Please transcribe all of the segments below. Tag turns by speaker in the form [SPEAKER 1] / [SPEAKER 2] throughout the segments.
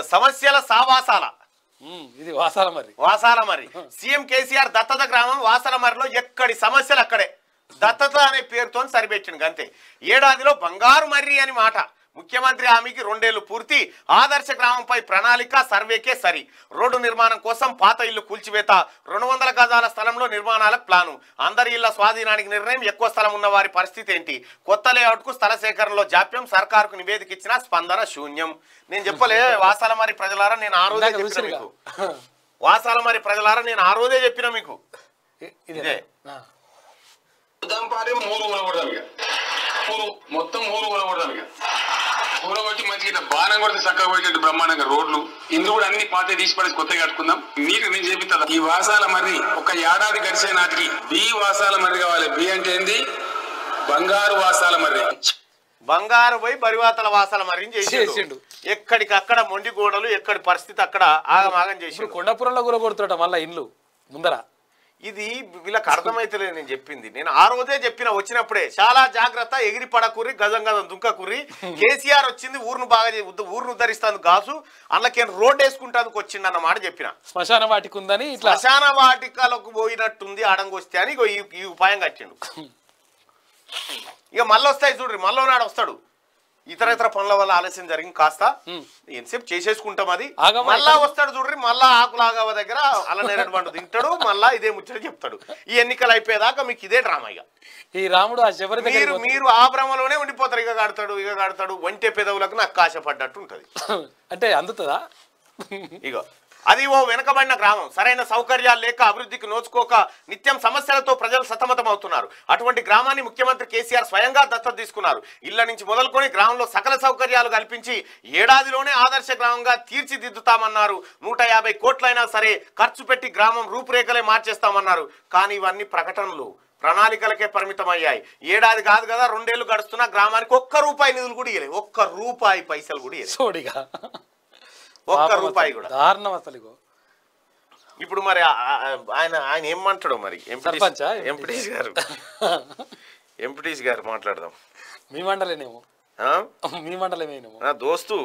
[SPEAKER 1] సమస్యల సావాసాల
[SPEAKER 2] ఉమ్, ఇది వాసాల మరి
[SPEAKER 1] వాసాల మరి సీఎం కేసీఆర్ దత్తత గ్రామం వాసాల మరిలో ఎక్కడి సమస్యలు అక్కడే దత్తత అనే పేరుతో సరిపెట్టిండు అంతే ఏడాదిలో బంగారు మర్రి అని మాట ముఖ్యమంత్రి హామీకి రెండేళ్లు పూర్తి ఆదర్శ గ్రామంపై ప్రణాళిక సర్వేకే సరి రోడ్డు నిర్మాణం కోసం పాత ఇల్లు కూల్చివేత రెండు వందల గజాల స్థలంలో నిర్మాణాలకు ప్లాను అందరి ఇళ్ల స్వాధీనానికి నిర్ణయం ఎక్కువ స్థలం ఉన్న వారి పరిస్థితి ఏంటి కొత్త లేఅవుట్ కు స్థల సేకరణలో జాప్యం సర్కారుకు నివేదిక ఇచ్చిన స్పందన శూన్యం నేను చెప్పలే వాసాల మరి ప్రజలారా నేను ఆ రోజే
[SPEAKER 2] ఇందాక
[SPEAKER 1] చెప్పిన
[SPEAKER 2] చూసిరుగా.
[SPEAKER 1] మీకు వాసాల మరి ప్రజలారా నేను ఆ రోజే చెప్పిన మీకు
[SPEAKER 2] ఇ- ఇదే
[SPEAKER 1] ఇదే.
[SPEAKER 2] ఆ.
[SPEAKER 3] దంపారి మూడు కూలగొడదాం ఇక మూడు మొత్తం మూడు కూలగొడదాం ఇక కూలగొట్టి మంచిగా ఇట్లా బాణం కొడితే చక్కగా పోయేటట్టు బ్రహ్మాండంగా రోడ్లు ఇందు కూడా అన్ని పాత తీసి పడేసి కొత్తగా కట్టుకుందాం నీకు నేను చెప్తా ఈ వాసాల మర్రి ఒక ఏడాది గడిచే నాటికి బి వాసాల మర్రి కావాలి బి అంటే ఏంది బంగారు వాసాల మర్రి
[SPEAKER 1] బంగారు పోయి బరివాతల వాసాల మరి చేసిండు
[SPEAKER 2] చేసిండు.
[SPEAKER 1] ఎక్కడికక్కడ మొండి గోడలు ఎక్కడి పరిస్థితి అక్కడ ఆగమాగం
[SPEAKER 2] ఇప్పుడు
[SPEAKER 1] చేసిండు
[SPEAKER 2] కొండపురంలో కూడా కొడుతుంట మళ్ళా ఇండ్లు ముందర
[SPEAKER 1] ఇది వీళ్ళకి అర్థమైతలేదు నేను చెప్పింది నేను ఆ రోజే చెప్పిన వచ్చినప్పుడే చాలా జాగ్రత్త ఎగిరి పడకుర్రి గజం గజం దుంకకుర్రి కేసీఆర్ వచ్చింది ఊరును బాగా చే- ఉద్ద- ఊరును ఉద్ధరిస్తాను గాజు అందుకే రోడ్ వేసుకుంటానికి వచ్చిండు అన్న మాట చెప్పిన
[SPEAKER 2] శ్మశాన వాటికి ఉందని ఇట్లా
[SPEAKER 1] శ్మశాన వాటికలకు పోయినట్టుంది ఆడంగొస్తే అని ఇగో ఈ ఈ ఉపాయం కట్టిండు ఇక మళ్ళీ వస్తాయి చూడ్రి మళ్ళీ నాడు వస్తాడు ఇతర ఇతర పనుల వల్ల ఆలస్యం జరిగింది కాస్త ఎంతసేపు చేసేసుకుంటాం అది
[SPEAKER 2] ఆగమా
[SPEAKER 1] మళ్ళా వస్తాడు చూడ్రి మళ్ళా ఆకులాగవ దగ్గర అల్లనేరడు పండు తింటాడు మళ్ళా ఇదే ముచ్చట చెప్తాడు ఈ ఎన్నికలు అయిపోయేదాకా మీకు ఇదే డ్రామా ఇక
[SPEAKER 2] ఈ రాముడు ఆ చివరి దగ్గర
[SPEAKER 1] మీరు మీరు ఆ భ్రమలోనే ఉండిపోతారు ఇక కడతాడు ఇక కడతాడు వంటే పెదవులకు నాకు ఆశపడ్డట్టు ఉంటది
[SPEAKER 2] అంటే అందుతుందా
[SPEAKER 1] ఇగో అది ఓ వెనకబడిన గ్రామం సరైన సౌకర్యాలు లేక అభివృద్ధికి నోచుకోక నిత్యం సమస్యలతో ప్రజలు సతమతం అవుతున్నారు అటువంటి గ్రామాన్ని ముఖ్యమంత్రి కేసీఆర్ స్వయంగా దత్తత తీసుకున్నారు ఇళ్ల నుంచి మొదలుకొని గ్రామంలో సకల సౌకర్యాలు కల్పించి ఏడాదిలోనే ఆదర్శ గ్రామంగా తీర్చిదిద్దుతామన్నారు నూట యాభై కోట్లైనా సరే ఖర్చు పెట్టి గ్రామం రూపురేఖలే మార్చేస్తామన్నారు కానీ ఇవన్నీ ప్రకటనలు ప్రణాళికలకే పరిమితమయ్యాయి ఏడాది కాదు కదా రెండేళ్లు గడుస్తున్నా గ్రామానికి ఒక్క రూపాయి నిధులు కూడా ఇవ్వలేదు ఒక్క రూపాయి పైసలు కూడా ఇవ్వలేదు
[SPEAKER 2] సోడిగా
[SPEAKER 1] ఒక్క
[SPEAKER 2] పాపం
[SPEAKER 1] రూపాయి
[SPEAKER 2] అసలు
[SPEAKER 1] కూడా
[SPEAKER 2] దారుణం అసలు ఇగో
[SPEAKER 1] ఇప్పుడు మరి ఆ- ఆ- ఆయన ఆయన ఏమంటాడు మరి
[SPEAKER 2] సర్పంచా?
[SPEAKER 1] ఎంపీటీస్ గారు ఎంపీటీస్ గారు మాట్లాడదాం
[SPEAKER 2] మీ మండలేనేమో
[SPEAKER 1] ఆ?
[SPEAKER 2] మీ మండలమేనేమో
[SPEAKER 1] నా దోస్తు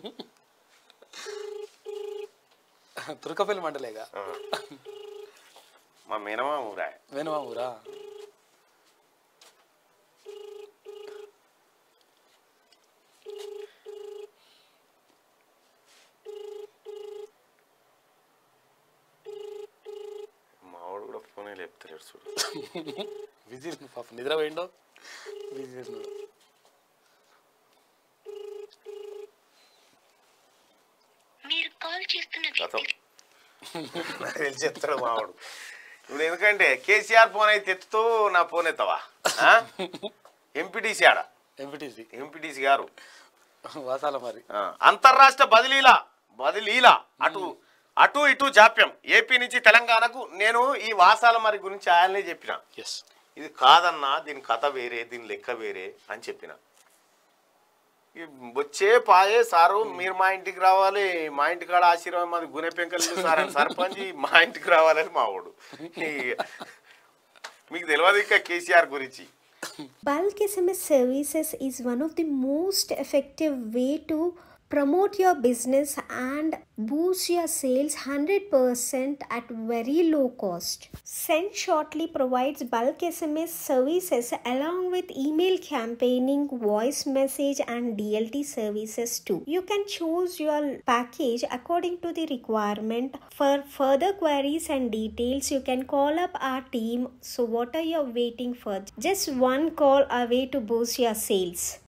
[SPEAKER 2] తుర్కపల్లి మండలేగా
[SPEAKER 1] ఆ. మా మేనమా ఊరా
[SPEAKER 2] వేణుమా ఊరా
[SPEAKER 1] మావాడు కూడా ఫోనే లేపుతలేడు చూడు
[SPEAKER 2] బిజీ పాప నిద్ర పోయిండో బిజీ చేసినాడు
[SPEAKER 4] మీరు కాల్ చేస్తున్న
[SPEAKER 1] గతం నాకు తెలిసి చెప్తాడు మావాడు ఇప్పుడు ఎందుకంటే కేసీఆర్ ఫోన్ అయితే ఎత్తుతూ నా ఫోన్ ఎత్తవా ఎంపీటీసీ ఆడ
[SPEAKER 2] ఎంపీటీసీ
[SPEAKER 1] ఎంపీటీసీ గారు
[SPEAKER 2] వాసాల మరి
[SPEAKER 1] ఆ, అంతర్రాష్ట్ర బదిలీల బదిలీల అటు అటు ఇటు జాప్యం ఏపీ నుంచి తెలంగాణకు నేను ఈ వాసాల మరి గురించి ఆయననే చెప్పిన
[SPEAKER 2] ఎస్
[SPEAKER 1] ఇది కాదన్నా దీని కథ వేరే దీని లెక్క వేరే అని చెప్పిన ఈ వచ్చే పాయే సారు మీరు మా ఇంటికి రావాలి మా ఇంటి కాడ ఆశీర్వాదం మాది గునె పెంకలు సార్ అని సర్పంచ్ మా ఇంటికి రావాలని మావాడు ఈ- మీకు తెలియదు ఇంకా కేసీఆర్ గురించి
[SPEAKER 5] Bulk SMS services is one of the most effective way to promote your business and boost your sales 100% at very low cost. Send Shortly provides bulk SMS services along with email campaigning, voice message and DLT services too. You can choose your package according to the requirement. For further queries and details, you can call up our team. So what are you waiting for? Just one call away to boost your sales.